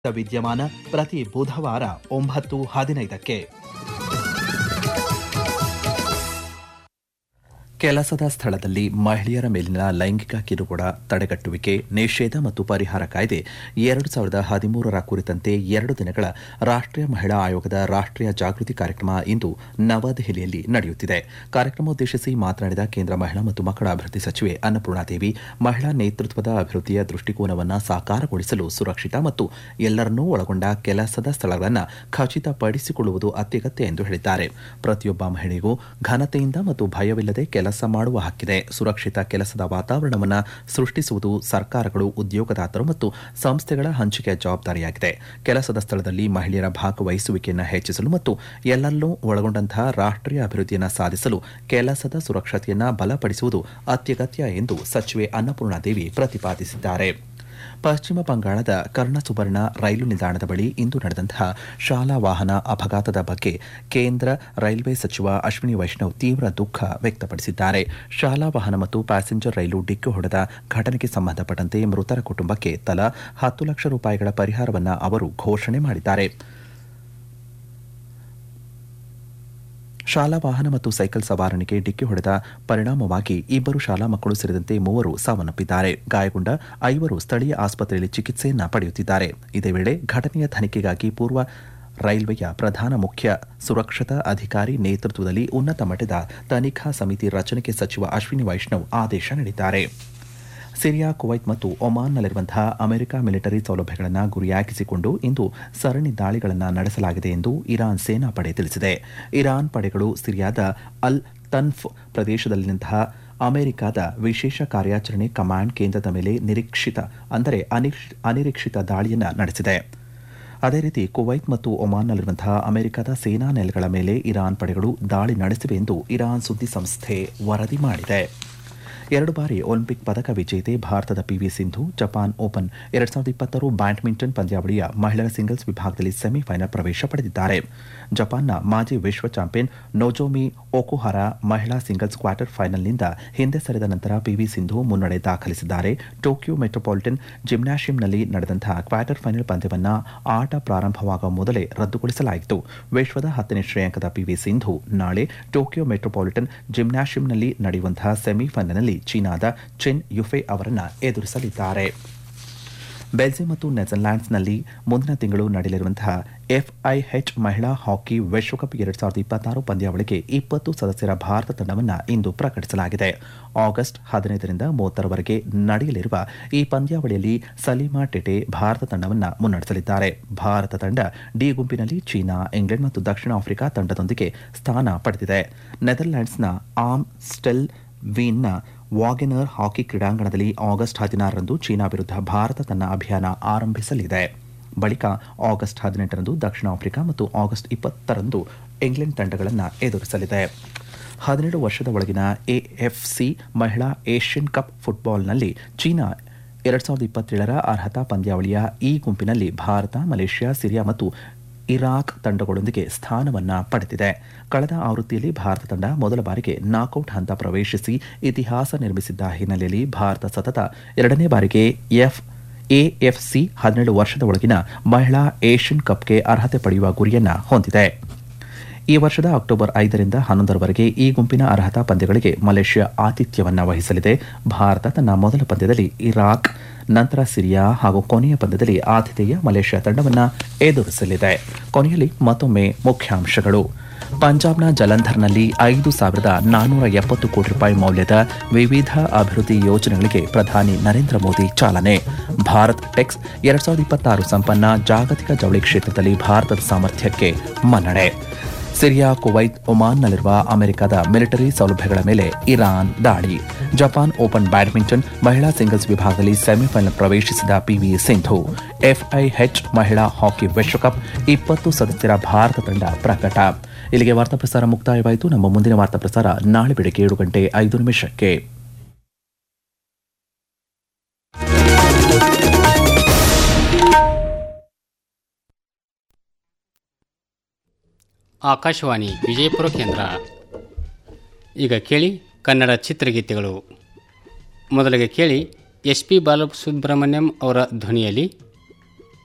ವಿದ್ಯಮಾನ ಪ್ರತಿ ಬುಧವಾರ ಒಂಬತ್ತು ಹದಿನೈದಕ್ಕೆ ಕೆಲಸದ ಸ್ಥಳದಲ್ಲಿ ಮಹಿಳೆಯರ ಮೇಲಿನ ಲೈಂಗಿಕ ಕಿರುಕುಳ ತಡೆಗಟ್ಟುವಿಕೆ ನಿಷೇಧ ಮತ್ತು ಪರಿಹಾರ ಕಾಯ್ದೆ ಎರಡು ಸಾವಿರದ ಹದಿಮೂರರ ಕುರಿತಂತೆ ಎರಡು ದಿನಗಳ ರಾಷ್ಟ್ರೀಯ ಮಹಿಳಾ ಆಯೋಗದ ರಾಷ್ಟ್ರೀಯ ಜಾಗೃತಿ ಕಾರ್ಯಕ್ರಮ ಇಂದು ನವದೆಹಲಿಯಲ್ಲಿ ನಡೆಯುತ್ತಿದೆ ಕಾರ್ಯಕ್ರಮ ಉದ್ದೇಶಿಸಿ ಮಾತನಾಡಿದ ಕೇಂದ್ರ ಮಹಿಳಾ ಮತ್ತು ಮಕ್ಕಳ ಅಭಿವೃದ್ಧಿ ಸಚಿವೆ ಅನ್ನಪೂರ್ಣಾದೇವಿ ಮಹಿಳಾ ನೇತೃತ್ವದ ಅಭಿವೃದ್ಧಿಯ ದೃಷ್ಟಿಕೋನವನ್ನು ಸಾಕಾರಗೊಳಿಸಲು ಸುರಕ್ಷಿತ ಮತ್ತು ಎಲ್ಲರನ್ನೂ ಒಳಗೊಂಡ ಕೆಲಸದ ಸ್ಥಳಗಳನ್ನು ಖಚಿತಪಡಿಸಿಕೊಳ್ಳುವುದು ಅತ್ಯಗತ್ಯ ಎಂದು ಹೇಳಿದ್ದಾರೆ ಪ್ರತಿಯೊಬ್ಬ ಮಹಿಳೆಗೂ ಘನತೆಯಿಂದ ಮತ್ತು ಭಯವಿಲ್ಲದೆ ಕೆಲಸ ಮಾಡುವ ಹಕ್ಕಿದೆ ಸುರಕ್ಷಿತ ಕೆಲಸದ ವಾತಾವರಣವನ್ನು ಸೃಷ್ಟಿಸುವುದು ಸರ್ಕಾರಗಳು ಉದ್ಯೋಗದಾತರು ಮತ್ತು ಸಂಸ್ಥೆಗಳ ಹಂಚಿಕೆಯ ಜವಾಬ್ದಾರಿಯಾಗಿದೆ ಕೆಲಸದ ಸ್ಥಳದಲ್ಲಿ ಮಹಿಳೆಯರ ಭಾಗವಹಿಸುವಿಕೆಯನ್ನು ಹೆಚ್ಚಿಸಲು ಮತ್ತು ಎಲ್ಲರನ್ನೂ ಒಳಗೊಂಡಂತಹ ರಾಷ್ಟ್ರೀಯ ಅಭಿವೃದ್ಧಿಯನ್ನು ಸಾಧಿಸಲು ಕೆಲಸದ ಸುರಕ್ಷತೆಯನ್ನು ಬಲಪಡಿಸುವುದು ಅತ್ಯಗತ್ಯ ಎಂದು ಸಚಿವೆ ಅನ್ನಪೂರ್ಣಾದೇವಿ ಪ್ರತಿಪಾದಿಸಿದ್ದಾರೆ ಪಶ್ಚಿಮ ಬಂಗಾಳದ ಕರ್ಣಸುಬರ್ಣ ರೈಲು ನಿಲ್ದಾಣದ ಬಳಿ ಇಂದು ನಡೆದಂತಹ ಶಾಲಾ ವಾಹನ ಅಪಘಾತದ ಬಗ್ಗೆ ಕೇಂದ್ರ ರೈಲ್ವೆ ಸಚಿವ ಅಶ್ವಿನಿ ವೈಷ್ಣವ್ ತೀವ್ರ ದುಃಖ ವ್ಯಕ್ತಪಡಿಸಿದ್ದಾರೆ ಶಾಲಾ ವಾಹನ ಮತ್ತು ಪ್ಯಾಸೆಂಜರ್ ರೈಲು ಡಿಕ್ಕಿ ಹೊಡೆದ ಘಟನೆಗೆ ಸಂಬಂಧಪಟ್ಟಂತೆ ಮೃತರ ಕುಟುಂಬಕ್ಕೆ ತಲಾ ಹತ್ತು ಲಕ್ಷ ರೂಪಾಯಿಗಳ ಪರಿಹಾರವನ್ನು ಅವರು ಘೋಷಣೆ ಮಾಡಿದ್ದಾರೆ ಶಾಲಾ ವಾಹನ ಮತ್ತು ಸೈಕಲ್ ಸವಾರನಿಗೆ ಡಿಕ್ಕಿ ಹೊಡೆದ ಪರಿಣಾಮವಾಗಿ ಇಬ್ಬರು ಶಾಲಾ ಮಕ್ಕಳು ಸೇರಿದಂತೆ ಮೂವರು ಸಾವನ್ನಪ್ಪಿದ್ದಾರೆ ಗಾಯಗೊಂಡ ಐವರು ಸ್ಥಳೀಯ ಆಸ್ಪತ್ರೆಯಲ್ಲಿ ಚಿಕಿತ್ಸೆಯನ್ನ ಪಡೆಯುತ್ತಿದ್ದಾರೆ ಇದೇ ವೇಳೆ ಘಟನೆಯ ತನಿಖೆಗಾಗಿ ಪೂರ್ವ ರೈಲ್ವೆಯ ಪ್ರಧಾನ ಮುಖ್ಯ ಸುರಕ್ಷತಾ ಅಧಿಕಾರಿ ನೇತೃತ್ವದಲ್ಲಿ ಉನ್ನತ ಮಟ್ಟದ ತನಿಖಾ ಸಮಿತಿ ರಚನೆಗೆ ಸಚಿವ ಅಶ್ವಿನಿ ವೈಷ್ಣವ್ ಆದೇಶ ನೀಡಿದ್ದಾರೆ ಸಿರಿಯಾ ಕುವೈತ್ ಮತ್ತು ಒಮಾನ್ನಲ್ಲಿರುವಂತಹ ಅಮೆರಿಕ ಮಿಲಿಟರಿ ಸೌಲಭ್ಯಗಳನ್ನು ಗುರಿಯಾಗಿಸಿಕೊಂಡು ಇಂದು ಸರಣಿ ದಾಳಿಗಳನ್ನು ನಡೆಸಲಾಗಿದೆ ಎಂದು ಇರಾನ್ ಸೇನಾಪಡೆ ತಿಳಿಸಿದೆ ಇರಾನ್ ಪಡೆಗಳು ಸಿರಿಯಾದ ಅಲ್ ತನ್ಫ್ ಪ್ರದೇಶದಲ್ಲಿನಂತಹ ಅಮೆರಿಕದ ವಿಶೇಷ ಕಾರ್ಯಾಚರಣೆ ಕಮಾಂಡ್ ಕೇಂದ್ರದ ಮೇಲೆ ನಿರೀಕ್ಷಿತ ಅಂದರೆ ಅನಿರೀಕ್ಷ- ಅನಿರೀಕ್ಷಿತ ದಾಳಿಯನ್ನು ನಡೆಸಿದೆ ಅದೇ ರೀತಿ ಕುವೈತ್ ಮತ್ತು ಒಮಾನ್ನಲ್ಲಿರುವಂತಹ ಅಮೆರಿಕದ ಸೇನಾ ನೆಲೆಗಳ ಮೇಲೆ ಇರಾನ್ ಪಡೆಗಳು ದಾಳಿ ನಡೆಸಿವೆ ಎಂದು ಇರಾನ್ ಸುದ್ದಿ ಸಂಸ್ಥೆ ವರದಿ ಮಾಡಿದೆ ಎರಡು ಬಾರಿ ಒಲಿಂಪಿಕ್ ಪದಕ ವಿಜೇತೆ ಭಾರತದ ಪಿವಿ ಸಿಂಧು ಜಪಾನ್ ಓಪನ್ ಎರಡ್ ಸಾವಿರದ ಇಪ್ಪತ್ತಾರು ಬ್ಯಾಡ್ಮಿಂಟನ್ ಪಂದ್ಯಾವಳಿಯ ಮಹಿಳೆಯರ ಸಿಂಗಲ್ಸ್ ವಿಭಾಗದಲ್ಲಿ ಸೆಮಿಫೈನಲ್ ಪ್ರವೇಶ ಪಡೆದಿದ್ದಾರೆ ಜಪಾನ್ನ ಮಾಜಿ ವಿಶ್ವ ಚಾಂಪಿಯನ್ ನೊಜೋಮಿ ಒಕುಹರ ಮಹಿಳಾ ಸಿಂಗಲ್ಸ್ ಕ್ವಾರ್ಟರ್ ಫೈನಲ್ನಿಂದ ಹಿಂದೆ ಸರಿದ ನಂತರ ಪಿವಿ ಸಿಂಧು ಮುನ್ನಡೆ ದಾಖಲಿಸಿದ್ದಾರೆ ಟೋಕಿಯೋ ಮೆಟ್ರೋಪಾಲಿಟನ್ ಜಿಮ್ನಾಷಿಯಂನಲ್ಲಿ ನಡೆದಂತಹ ಕ್ವಾರ್ಟರ್ ಫೈನಲ್ ಪಂದ್ಯವನ್ನ ಆಟ ಪ್ರಾರಂಭವಾಗುವ ಮೊದಲೇ ರದ್ದುಗೊಳಿಸಲಾಯಿತು ವಿಶ್ವದ ಹತ್ತನೇ ಶ್ರೇಯಾಂಕದ ಪಿವಿ ಸಿಂಧು ನಾಳೆ ಟೋಕಿಯೋ ಮೆಟ್ರೋಪಾಲಿಟನ್ ಜಿಮ್ನಾಷಿಯಂನಲ್ಲಿ ನಡೆಯುವಂತಹ ಸೆಮಿಫೈನಲ್ನಲ್ಲಿ ಚೀನಾದ ಚೆನ್ ಯುಫೆ ಅವರನ್ನು ಎದುರಿಸಲಿದ್ದಾರೆ ಬೆಲ್ಜಿಯಂ ಮತ್ತು ನೆದರ್ಲ್ಯಾಂಡ್ಸ್ನಲ್ಲಿ ಮುಂದಿನ ತಿಂಗಳು ನಡೆಯಲಿರುವಂತಹ ಎಫ್ಐಎಚ್ ಮಹಿಳಾ ಹಾಕಿ ವಿಶ್ವಕಪ್ ಎರಡ್ ಸಾವಿರದ ಇಪ್ಪತ್ತಾರು ಪಂದ್ಯಾವಳಿಗೆ ಇಪ್ಪತ್ತು ಸದಸ್ಯರ ಭಾರತ ತಂಡವನ್ನು ಇಂದು ಪ್ರಕಟಿಸಲಾಗಿದೆ ಆಗಸ್ಟ್ ಹದಿನೈದರಿಂದ ಮೂವತ್ತರವರೆಗೆ ನಡೆಯಲಿರುವ ಈ ಪಂದ್ಯಾವಳಿಯಲ್ಲಿ ಸಲೀಮಾ ಟೆಟೆ ಭಾರತ ತಂಡವನ್ನು ಮುನ್ನಡೆಸಲಿದ್ದಾರೆ ಭಾರತ ತಂಡ ಡಿ ಗುಂಪಿನಲ್ಲಿ ಚೀನಾ ಇಂಗ್ಲೆಂಡ್ ಮತ್ತು ದಕ್ಷಿಣ ಆಫ್ರಿಕಾ ತಂಡದೊಂದಿಗೆ ಸ್ಥಾನ ಪಡೆದಿದೆ ನೆದರ್ಲ್ಯಾಂಡ್ಸ್ನ ಆಮ್ ಸ್ಟೆಲ್ ವೀನ್ನ ವಾಗೆನರ್ ಹಾಕಿ ಕ್ರೀಡಾಂಗಣದಲ್ಲಿ ಆಗಸ್ಟ್ ಹದಿನಾರರಂದು ಚೀನಾ ವಿರುದ್ಧ ಭಾರತ ತನ್ನ ಅಭಿಯಾನ ಆರಂಭಿಸಲಿದೆ ಬಳಿಕ ಆಗಸ್ಟ್ ಹದಿನೆಂಟರಂದು ದಕ್ಷಿಣ ಆಫ್ರಿಕಾ ಮತ್ತು ಆಗಸ್ಟ್ ಇಪ್ಪತ್ತರಂದು ಇಂಗ್ಲೆಂಡ್ ತಂಡಗಳನ್ನು ಎದುರಿಸಲಿದೆ ಹದಿನೇಳು ವರ್ಷದ ಒಳಗಿನ ಎಎಫ್ಸಿ ಮಹಿಳಾ ಏಷ್ಯನ್ ಕಪ್ ಫುಟ್ಬಾಲ್ನಲ್ಲಿ ಚೀನಾ ಎರಡ್ ಸಾವಿರದ ಇಪ್ಪತ್ತೇಳರ ಅರ್ಹತಾ ಪಂದ್ಯಾವಳಿಯ ಈ ಗುಂಪಿನಲ್ಲಿ ಭಾರತ ಮಲೇಷ್ಯಾ ಸಿರಿಯಾ ಮತ್ತು ಇರಾಕ್ ತಂಡಗಳೊಂದಿಗೆ ಸ್ಥಾನವನ್ನ ಪಡೆದಿದೆ ಕಳೆದ ಆವೃತ್ತಿಯಲ್ಲಿ ಭಾರತ ತಂಡ ಮೊದಲ ಬಾರಿಗೆ ನಾಕೌಟ್ ಹಂತ ಪ್ರವೇಶಿಸಿ ಇತಿಹಾಸ ನಿರ್ಮಿಸಿದ್ದ ಹಿನ್ನೆಲೆಯಲ್ಲಿ ಭಾರತ ಸತತ ಎರಡನೇ ಬಾರಿಗೆ ಎಫ್ ಎಎಫ್ಸಿ ಹದಿನೇಳು ವರ್ಷದ ಒಳಗಿನ ಮಹಿಳಾ ಏಷ್ಯನ್ ಕಪ್ಗೆ ಅರ್ಹತೆ ಪಡೆಯುವ ಗುರಿಯನ್ನ ಹೊಂದಿದೆ ಈ ವರ್ಷದ ಅಕ್ಟೋಬರ್ ಐದರಿಂದ ಹನ್ನೊಂದರವರೆಗೆ ಈ ಗುಂಪಿನ ಅರ್ಹತಾ ಪಂದ್ಯಗಳಿಗೆ ಮಲೇಷ್ಯಾ ಆತಿಥ್ಯವನ್ನ ವಹಿಸಲಿದೆ ಭಾರತ ತನ್ನ ಮೊದಲ ಪಂದ್ಯದಲ್ಲಿ ಇರಾಕ್ ನಂತರ ಸಿರಿಯಾ ಹಾಗೂ ಕೊನೆಯ ಪಂದ್ಯದಲ್ಲಿ ಆತಿಥೇಯ ಮಲೇಷ್ಯಾ ತಂಡವನ್ನು ಎದುರಿಸಲಿದೆ ಕೊನೆಯಲ್ಲಿ ಮತ್ತೊಮ್ಮೆ ಮುಖ್ಯಾಂಶಗಳು ಪಂಜಾಬ್ನ ಜಲಂಧರ್ನಲ್ಲಿ ಐದು ಸಾವಿರದ ನಾನ್ನೂರ ಎಪ್ಪತ್ತು ಕೋಟಿ ರೂಪಾಯಿ ಮೌಲ್ಯದ ವಿವಿಧ ಅಭಿವೃದ್ಧಿ ಯೋಜನೆಗಳಿಗೆ ಪ್ರಧಾನಿ ನರೇಂದ್ರ ಮೋದಿ ಚಾಲನೆ ಭಾರತ್ ಟೆಕ್ಸ್ ಎರಡ್ ಸಾವಿರದ ಇಪ್ಪತ್ತಾರು ಸಂಪನ್ನ ಜಾಗತಿಕ ಜವಳಿ ಕ್ಷೇತ್ರದಲ್ಲಿ ಭಾರತದ ಸಾಮರ್ಥ್ಯಕ್ಕೆ ಮನ್ನಣೆ ಸಿರಿಯಾ ಕುವೈತ್ ಒಮಾನ್ನಲ್ಲಿರುವ ಅಮೆರಿಕದ ಮಿಲಿಟರಿ ಸೌಲಭ್ಯಗಳ ಮೇಲೆ ಇರಾನ್ ದಾಳಿ ಜಪಾನ್ ಓಪನ್ ಬ್ಯಾಡ್ಮಿಂಟನ್ ಮಹಿಳಾ ಸಿಂಗಲ್ಸ್ ವಿಭಾಗದಲ್ಲಿ ಸೆಮಿಫೈನಲ್ ಪ್ರವೇಶಿಸಿದ ಪಿವಿ ಸಿಂಧು ಎಫ್ಐಎಚ್ ಮಹಿಳಾ ಹಾಕಿ ವಿಶ್ವಕಪ್ ಇಪ್ಪತ್ತು ಸದಸ್ಯರ ಭಾರತ ತಂಡ ಪ್ರಕಟ ಇಲ್ಲಿಗೆ ವಾರ್ತಾ ಪ್ರಸಾರ ಮುಕ್ತಾಯವಾಯಿತು ನಮ್ಮ ಮುಂದಿನ ವಾರ್ತಾ ಪ್ರಸಾರ ನಾಳೆ ಬೆಳಗ್ಗೆ ಏಳು ಗಂಟೆ ಐದು ನಿಮಿಷಕ್ಕೆ ಆಕಾಶವಾಣಿ ವಿಜಯಪುರ ಕೇಂದ್ರ ಈಗ ಕೇಳಿ ಕನ್ನಡ ಚಿತ್ರಗೀತೆಗಳು ಮೊದಲಿಗೆ ಕೇಳಿ ಎಸ್ ಪಿ ಬಾಲಸುಬ್ರಹ್ಮಣ್ಯಂ ಅವರ ಧ್ವನಿಯಲ್ಲಿ